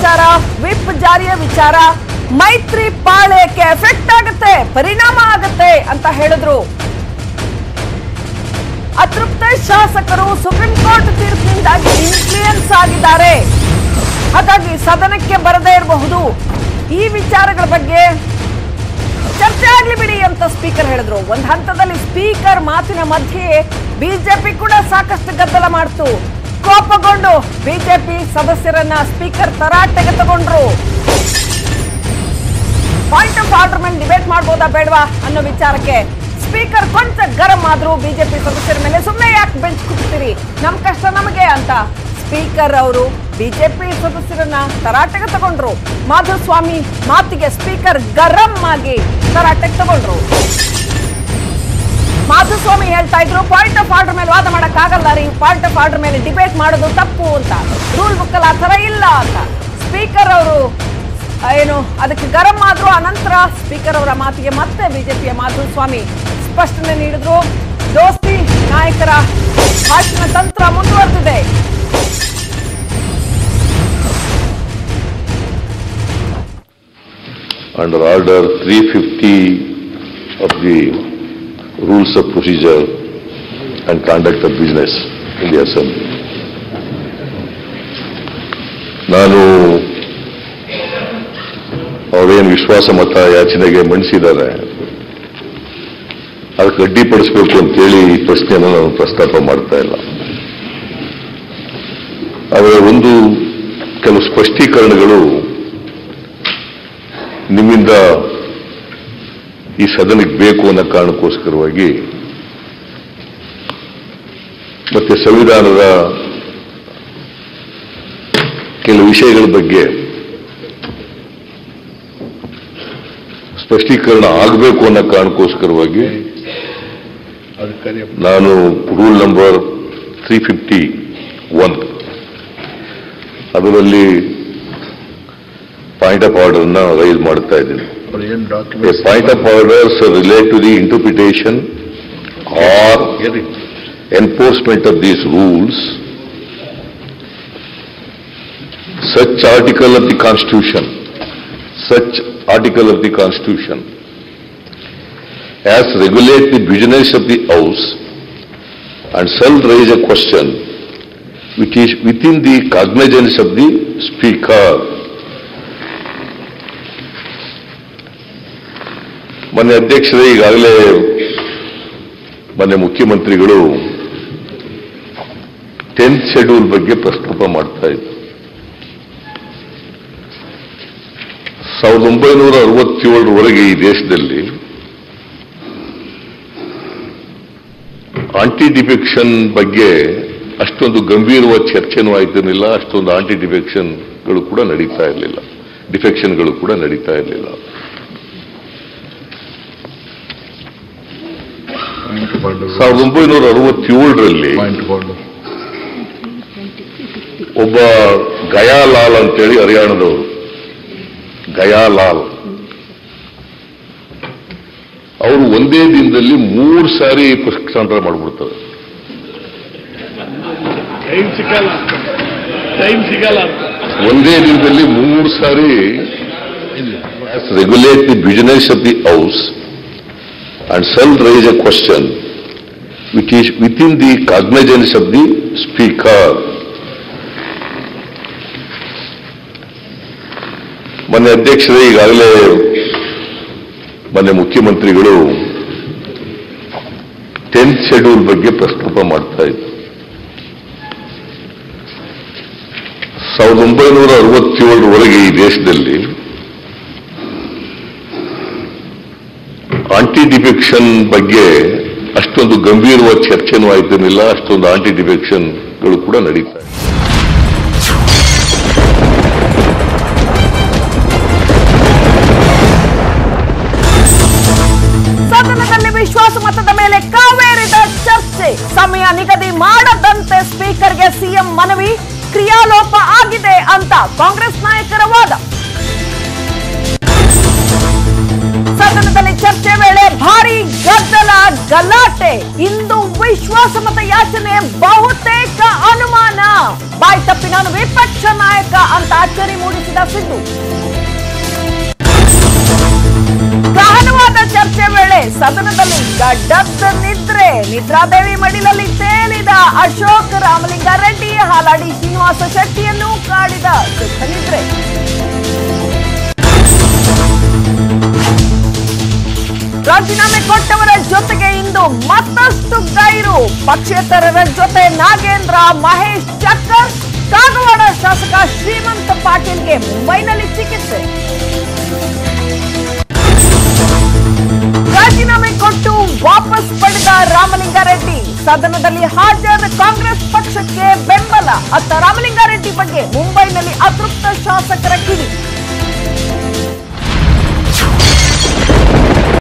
ವಿಚಾರ ವಿಪ್ ಜಾರಿಯ ವಿಚಾರ ಮೈತ್ರಿ ಪಾಳ್ಯಕ್ಕೆ ಎಫೆಕ್ಟ್ ಆಗುತ್ತೆ ಪರಿಣಾಮ ಆಗುತ್ತೆ ಅಂತ ಹೇಳಿದ್ರು ಅತೃಪ್ತ ಶಾಸಕರು ಸುಪ್ರೀಂ ಕೋರ್ಟ್ ತೀರ್ಪಿನಿಂದಾಗಿ ಇನ್ಫ್ಲೂಯೆನ್ಸ್ ಆಗಿದ್ದಾರೆ ಹಾಗಾಗಿ ಸದನಕ್ಕೆ ಬರದೇ ಇರಬಹುದು ಈ ವಿಚಾರಗಳ ಬಗ್ಗೆ ಚರ್ಚೆ ಆಗ್ಲಿ ಬಿಡಿ ಅಂತ ಸ್ಪೀಕರ್ ಹೇಳಿದ್ರು ಒಂದ್ ಹಂತದಲ್ಲಿ ಸ್ಪೀಕರ್ ಮಾತಿನ ಮಧ್ಯೆ ಬಿಜೆಪಿ ಕೂಡ ಸಾಕಷ್ಟು ಗದ್ದಲ ಮಾಡ್ತು ಕೋಪಗೊಂಡು ಬಿಜೆಪಿ ಸದಸ್ಯರನ್ನ ಸ್ಪೀಕರ್ ತರಾಟೆಗೆ ತಗೊಂಡ್ರು ಪಾಯಿಂಟ್ ಆಫ್ ಆರ್ಡರ್ ಮೇಲೆ ಡಿಬೇಟ್ ಮಾಡ್ಬೋದಾ ಬೇಡವಾ ಅನ್ನೋ ವಿಚಾರಕ್ಕೆ ಸ್ಪೀಕರ್ ಕೊಂಚ ಗರಂ ಆದ್ರು ಬಿಜೆಪಿ ಸದಸ್ಯರ ಮೇಲೆ ಸುಮ್ಮನೆ ಯಾಕೆ ಬೆಂಚ್ ಕೂಗ್ತೀರಿ ನಮ್ ಕಷ್ಟ ನಮಗೆ ಅಂತ ಸ್ಪೀಕರ್ ಅವರು ಬಿಜೆಪಿ ಸದಸ್ಯರನ್ನ ತರಾಟೆಗೆ ತಗೊಂಡ್ರು ಮಾಧುಸ್ವಾಮಿ ಮಾತಿಗೆ ಸ್ಪೀಕರ್ ಗರಂ ಆಗಿ ತರಾಟೆಗೆ ತಗೊಂಡ್ರು ಮಾಧುಸ್ವಾಮಿ ಹೇಳ್ತಾ ಇದ್ರು ಪಾಯಿಂಟ್ ಆಫ್ ಆರ್ಡರ್ ಮೇಲೆ ವಾದ ಮಾಡಕ್ ಆಗಲ್ಲ ರೀ ಪಾಯಿಂಟ್ ಆಫ್ ಆರ್ಡರ್ ಮೇಲೆ ಡಿಬೇಟ್ ಮಾಡೋದು ತಪ್ಪು ಅಂತ ರೂಲ್ ಬುಕ್ ಅಲ್ಲಿ ಆ ತರ ಇಲ್ಲ ಅಂತ ಸ್ಪೀಕರ್ ಅವರು ಏನು ಅದಕ್ಕೆ ಗರಂ ಆದ್ರು ಅನಂತರ ಸ್ಪೀಕರ್ ಅವರ ಮಾತಿಗೆ ಮತ್ತೆ ಬಿಜೆಪಿಯ ಮಾಧುಸ್ವಾಮಿ ಸ್ಪಷ್ಟನೆ ನೀಡಿದ್ರು ದೋಸ್ತಿ ನಾಯಕರ ಭಾಷಣ ತಂತ್ರ ಮುಂದುವರೆದಿದೆ under order 350 of the rules of procedure and conduct of business in the assembly. ನಾನು ಅವರೇನು ವಿಶ್ವಾಸ ಮತ ಯಾಚನೆಗೆ ಮಂಡಿಸಿದ್ದಾರೆ ಅದಕ್ಕೆ ಅಡ್ಡಿಪಡಿಸಬೇಕು ಅಂತೇಳಿ ಈ ಪ್ರಶ್ನೆಯನ್ನು ನಾನು ಪ್ರಸ್ತಾಪ ಮಾಡ್ತಾ ಇಲ್ಲ ಅವರ ಒಂದು ಕೆಲವು ಸ್ಪಷ್ಟೀಕರಣಗಳು ನಿಮ್ಮಿಂದ ಈ ಸದನಕ್ಕೆ ಬೇಕು ಅನ್ನೋ ಕಾರಣಕ್ಕೋಸ್ಕರವಾಗಿ ಮತ್ತೆ ಸಂವಿಧಾನದ ಕೆಲವು ವಿಷಯಗಳ ಬಗ್ಗೆ ಸ್ಪಷ್ಟೀಕರಣ ಆಗಬೇಕು ಅನ್ನೋ ಕಾರಣಕ್ಕೋಸ್ಕರವಾಗಿ ನಾನು rule number three fifty one ಅದರಲ್ಲಿ ಪಾಯಿಂಟ್ ಆಫ್ ಆರ್ಡರ್ ನ ರೈಸ್ ಮಾಡ್ತಾ ಇದ್ದೀನಿ A point of order shall relate to the interpretation or enforcement of these rules. Such article of the Constitution, such article of the Constitution as regulate the business of the House and shall raise a question which is within the cognizance of the Speaker ಮೊನ್ನೆ ಅಧ್ಯಕ್ಷರೇ ಈಗಾಗಲೇ ಮೊನ್ನೆ ಮುಖ್ಯಮಂತ್ರಿಗಳು tenth schedule ಬಗ್ಗೆ ಪ್ರಸ್ತಾಪ ಮಾಡ್ತಾ ಇದ್ರು ಸಾವಿರದ ಒಂಬೈನೂರ ಅರವತ್ತೇಳರವರೆಗೆ ಈ ದೇಶದಲ್ಲಿ ಆಂಟಿ ಡಿಫೆಕ್ಷನ್ ಬಗ್ಗೆ ಅಷ್ಟೊಂದು ಗಂಭೀರವಾದ ಚರ್ಚೆನೂ ಆಯ್ತಿರಲಿಲ್ಲ ಅಷ್ಟೊಂದು ಆಂಟಿ ಡಿಫೆಕ್ಷನ್ಗಳು ಕೂಡ ನಡೀತಾ ಇರಲಿಲ್ಲ ಡಿಫೆಕ್ಷನ್ಗಳು ಕೂಡ ನಡೀತಾ ಇರಲಿಲ್ಲ ಸಾವಿರದ ಒಂಬೈನೂರ ಅರವತ್ತೇಳರಲ್ಲಿ ಒಬ್ಬ ಗಯಾಲಾಲ್ ಅಂತೇಳಿ ಹರಿಯಾಣದವರು ಗಯಾಲಾಲ್ ಅವರು ಒಂದೇ ದಿನದಲ್ಲಿ ಮೂರು ಸಾರಿ ಪಕ್ಷಾಂತರ ಮಾಡ್ಬಿಡ್ತಾರೆ ಟೈಮ್ ಸಿಗಲ್ಲ ಟೈಮ್ ಸಿಗಲ್ಲ ಅಂತ ಒಂದೇ ದಿನದಲ್ಲಿ ಮೂರು ಸಾರಿ regulate the business of the house and shall raise a question which is within the cognizance of the speaker ಮೊನ್ನೆ ಅಧ್ಯಕ್ಷರೇ ಈಗಾಗಲೇ ಮೊನ್ನೆ ಮುಖ್ಯಮಂತ್ರಿಗಳು ಟೆಂತ್ ಶೆಡ್ಯೂಲ್ ಬಗ್ಗೆ ಪ್ರಸ್ತಾಪ ಮಾಡ್ತಾ ಇದ್ರು ಸಾವಿರದ ಒಂಬೈನೂರ ಅರವತ್ತೇಳರವರೆಗೆ ಈ ದೇಶದಲ್ಲಿ ಆಂಟಿ ಡಿಫೆಕ್ಷನ್ ಬಗ್ಗೆ ಅಷ್ಟೊಂದು ಗಂಭೀರವಾದ ಚರ್ಚೆನೂ ಆಯ್ತಿರಲಿಲ್ಲ ಅಷ್ಟೊಂದು ಆಂಟಿ ಡಿಫೆಕ್ಷನ್ಗಳು ಕೂಡ ನಡೀತಾ ಇದೆ ಸದನದಲ್ಲಿ ವಿಶ್ವಾಸ ಮತದ ಮೇಲೆ ಕಾವೇರಿದ ಚರ್ಚೆ ಸಮಯ ನಿಗದಿ ಮಾಡದಂತೆ ಸ್ಪೀಕರ್ಗೆ ಸಿಎಂ ಮನವಿ ಕ್ರಿಯಾಲೋಪ ಆಗಿದೆ ಅಂತ ಕಾಂಗ್ರೆಸ್ ನಾಯಕರ ವಾದ ಸದನದಲ್ಲಿ ಚರ್ಚೆ ವೇಳೆ ಭಾರಿ ಗದ್ದಲ ಗಲಾಟೆ ಇಂದು ವಿಶ್ವಾಸಮತ ಯಾಚನೆ ಬಹುತೇಕ ಅನುಮಾನ ಬಾಯ್ ತಪ್ಪಿ ನಾನು ವಿಪಕ್ಷ ನಾಯಕ ಅಂತ ಅಂತ ಅಚ್ಚರಿ ಮೂಡಿಸಿದ ಸಿದ್ದು ಗಹನವಾದ ಚರ್ಚೆ ವೇಳೆ ಸದನದಲ್ಲಿ ಗಡ್ಡದ ನಿದ್ರೆ ನಿದ್ರಾದೇವಿ ಮಡಿಲಲ್ಲಿ ತೇಲಿದ ಅಶೋಕ್ ರಾಮಲಿಂಗಾರೆಡ್ಡಿ ಹಾಲಾಡಿ ಶ್ರೀನಿವಾಸ ಶೆಟ್ಟಿಯನ್ನು ಕಾಡಿದ ಸುಖ ನಿದ್ರೆ ರಾಜೀನಾಮೆ ಕೊಟ್ಟವರ ಜೊತೆಗೆ ಇಂದು ಮತ್ತಷ್ಟು ಗೈರು ಪಕ್ಷೇತರರ ಜೊತೆ ನಾಗೇಂದ್ರ ಮಹೇಶ್ ಚಕ್ಕರ್ ಕಾಗವಾಡ ಶಾಸಕ ಶ್ರೀಮಂತ ಪಾಟೀಲ್ಗೆ ಮುಂಬೈನಲ್ಲಿ ಚಿಕಿತ್ಸೆ ರಾಜೀನಾಮೆ ಕೊಟ್ಟು ವಾಪಸ್ ಪಡೆದ ರಾಮಲಿಂಗಾರೆಡ್ಡಿ ಸದನದಲ್ಲಿ ಹಾಜರ ಕಾಂಗ್ರೆಸ್ ಪಕ್ಷಕ್ಕೆ ಬೆಂಬಲ ಅತ್ತ ರಾಮಲಿಂಗಾರೆಡ್ಡಿ ಬಗ್ಗೆ ಮುಂಬೈನಲ್ಲಿ ಅತೃಪ್ತ ಶಾಸಕರ ಕಿಡಿ